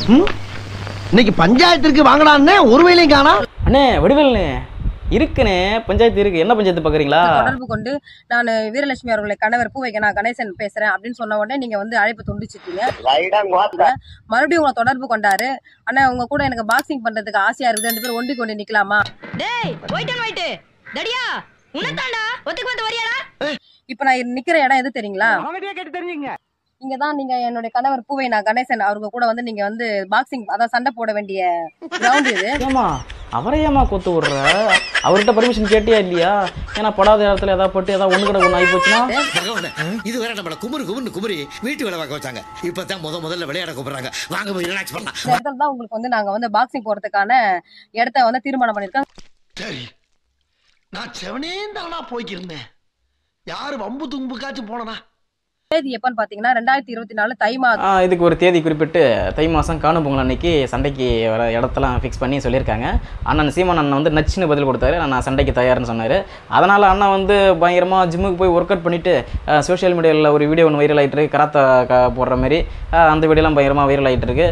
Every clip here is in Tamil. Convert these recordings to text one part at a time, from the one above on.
ம்? இன்னைக்கு பஞ்சாயத்திற்கு வாங்கடான்னு ஒரு வேலையும் காணா அண்ணே வடிவேல்ண்ணே இருக்குண்ணே பஞ்சாயத்து இருக்கு என்ன பஞ்சாயத்து பாக்குறீங்களா தொடர்பு கொண்டு நான் வீரலட்சுமி அவர்களை கணவர் பூவைக்கு நான் கணேசன் பேசுறேன் அப்படின்னு சொன்ன உடனே நீங்க வந்து அழைப்பு துண்டிச்சிட்டீங்க மறுபடியும் உங்களை தொடர்பு கொண்டாரு அண்ணா உங்க கூட எனக்கு பாக்ஸிங் பண்றதுக்கு ஆசையா இருக்குது ரெண்டு பேரும் ஒண்டி கொண்டு நிக்கலாமா டேய் ஒயிட் அண்ட் ஒயிட் தடியா உன்னதாண்டா ஒத்துக்கு வந்து வரியாடா இப்ப நான் நிக்கிற இடம் எது தெரியுங்களா இங்க தான் நீங்க என்னுடைய கணவர் பூவை நான் கணேசன் அவங்க கூட வந்து நீங்க வந்து பாக்ஸிங் அதான் சண்டை போட வேண்டிய கிரவுண்ட் இது ஏமா அவரை ஏமா கொத்து விடுற அவர்கிட்ட பர்மிஷன் கேட்டியா இல்லையா ஏன்னா படாத இடத்துல ஏதாவது போட்டு ஏதாவது ஒண்ணு கிட்ட ஒண்ணு ஆகி போச்சுன்னா பகவானே இது வேற நம்மள குமுறு குமுறு குமுறி வீட்டு வேலை பார்க்க வச்சாங்க இப்பதான் முத முதல்ல விளையாட கூப்பிடுறாங்க வாங்க போய் ரிலாக்ஸ் பண்ணலாம் இந்த இடத்துல தான் உங்களுக்கு வந்து நாங்க வந்து பாக்ஸிங் போறதுக்கான இடத்த வந்து தீர்மானம் பண்ணிருக்கோம் சரி நான் செவனே தானா போய்க்கிருந்தேன் யாரு வம்பு தும்புக்காச்சும் போனனா தேதி எப்பன்னு பாத்தீங்கன்னா ரெண்டாயிரத்தி இருபத்தி நாலு தை மாதம் ஆ, இதுக்கு ஒரு தேதி குறிப்பிட்டு தை மாதம் காணும் பொங்கல் அன்னைக்கு சண்டைக்கு வர இடத்தெல்லாம் ஃபிக்ஸ் பண்ணி சொல்லியிருக்காங்க அண்ணன் சீமான் அண்ணன் வந்து நச்சுன்னு பதில் கொடுத்தாரு நான் சண்டைக்கு தயார்னு சொன்னார் அதனால் அண்ணன் வந்து பயங்கரமாக ஜிம்முக்கு போய் ஒர்க் அவுட் பண்ணிவிட்டு சோஷியல் மீடியாவில் ஒரு வீடியோ ஒன்று வைரல் ஆகிட்டு இருக்கு கராத்தா க போடுற மாதிரி ஆ, அந்த வீடியோலாம் பயங்கரமாக வைரல் ஆகிட்டு இருக்கு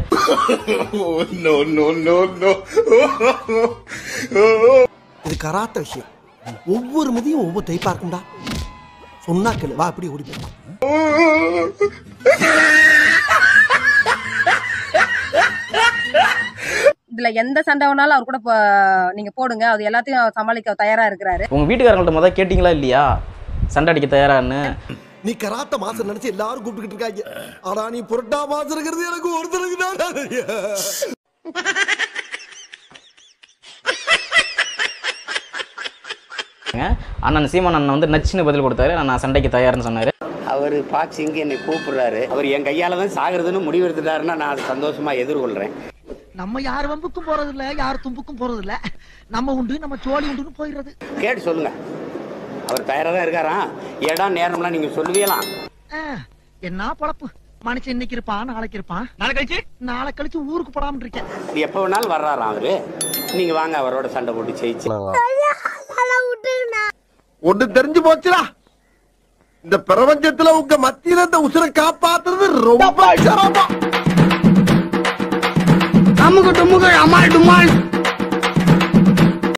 இது கராத்த விஷயம் ஒவ்வொரு மதியம் ஒவ்வொரு டைப்பா இருக்கும்டா சொன்னா கேளு வா அப்படி ஓடி போயிடலாம் இதுல எந்த சண்டை வேணாலும் அவர் கூட போ- நீங்க போடுங்க அது எல்லாத்தையும் சமாளிக்க தயாரா இருக்கிறாரு உங்கள் வீட்டுக்காரங்கள்ட்ட முதல் கேட்டிங்களா இல்லையா சண்டை அடிக்க தயாரான்னு நீ கராத்த மாசம் நினைச்சு எல்லாரும் கூப்பிட்டுக்கிட்டு இருக்காங்க ஆனா நீ புரட்டா மாசம் இருக்கிறது எனக்கு ஒருத்தருக்கு தான் தெரியும். அண்ணன் சீமான் அண்ணன் வந்து நச்சுன்னு பதில் கொடுத்தாரு நான் சண்டைக்கு தயார்னு சொன்னார் அவர் பாக்ஸிங்கு என்னை கூப்பிடுறாரு அவர் என் கையால தான் சாகுறதுன்னு முடிவு எடுத்துட்டாருன்னா நான் அதை சந்தோஷமா எதிர்கொள்றேன் நம்ம யார் வம்புக்கும் போறது இல்ல யார் தும்புக்கும் போறது இல்ல நம்ம உண்டு நம்ம சோழி உண்டுன்னு போயிடுறது கேட்டு சொல்லுங்க அவர் தயாரா தான் இருக்காராம் இடம் நேரம்லாம் நீங்க சொல்லுவீலாம் ஆ, என்ன பொழப்பு மனுஷன் இன்னைக்கு இருப்பான் நாளைக்கு இருப்பான் நாளை கழிச்சு நாளை கழிச்சு ஊருக்கு போடாம இருக்கேன் எப்போ வேணாலும் வர்றாராம் அவரு நீங்க வாங்க அவரோட சண்டை போட்டு ஜெயிச்சு ஒண்ணு தெரிஞ்சு போச்சுடா இந்த பிரபஞ்சத்துல உங்க மத்தியில இந்த உசுரை காப்பாத்துறது ரொம்ப சிரமம் அமுக டுமுக அமால் டுமால்